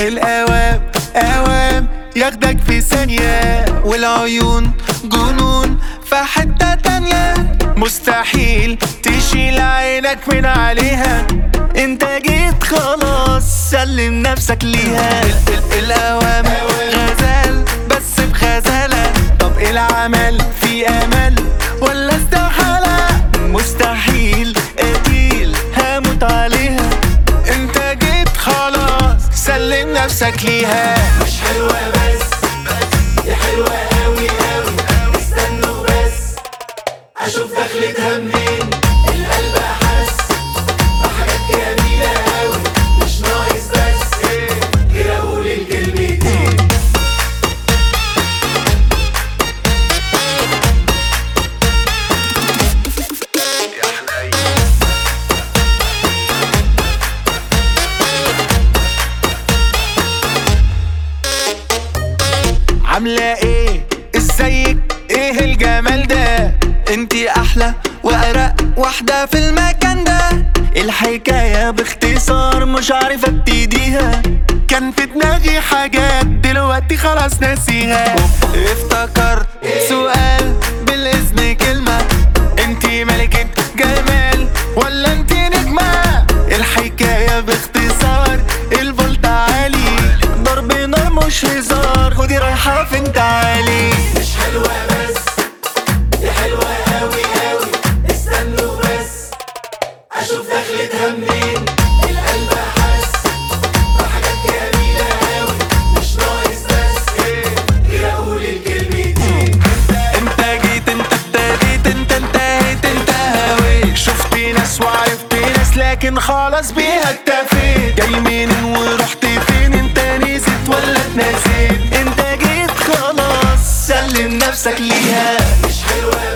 الأوام أوام ياخدك في ثانية والعيون جنون في حتة تانية مستحيل تشيل عينك من عليها انت جيت خلاص سلم نفسك ليها ال- ال- الأوام غزال بس بغزالة طب ايه العمل في امل ولا استحالة مستحيل قتيل هموت عليها انت جيت خلاص سلم نفسك ليها مش حلوة بس دي حلوة أوي أوي استنوا بس أشوف دخلتها منين القلب أحس بحاجات جميلة أوي مش ناقص بس غير أقول الكلمتين عاملة ايه ازيك ايه الجمال ده انتي احلى وارق واحدة في المكان ده الحكاية باختصار مش عارف ابتديها كان في دماغي حاجات دلوقتي خلاص ناسيها افتكرت سؤال بالاذن كلمة انتي ملكة جمال ولا انتي نجمة الحكاية باختصار الفولت عالي ضرب نار مش هزار خدي رايحة فين تعالي مش حلوة بس دي حلوة أوي أوي استنوا بس أشوف دخلتها منين القلب أحس بحاجات جميلة أوي مش ناقص بس غير أقول الكلمتين انت جيت انت ابتديت انت انتهيت انت هويت شفت ناس وعرفت ناس لكن خلاص بيها اكتفيت جاي منين ورحت فين انت نسيت ولا اتنسيت انت جيت خلاص سلم نفسك ليها مش حلوة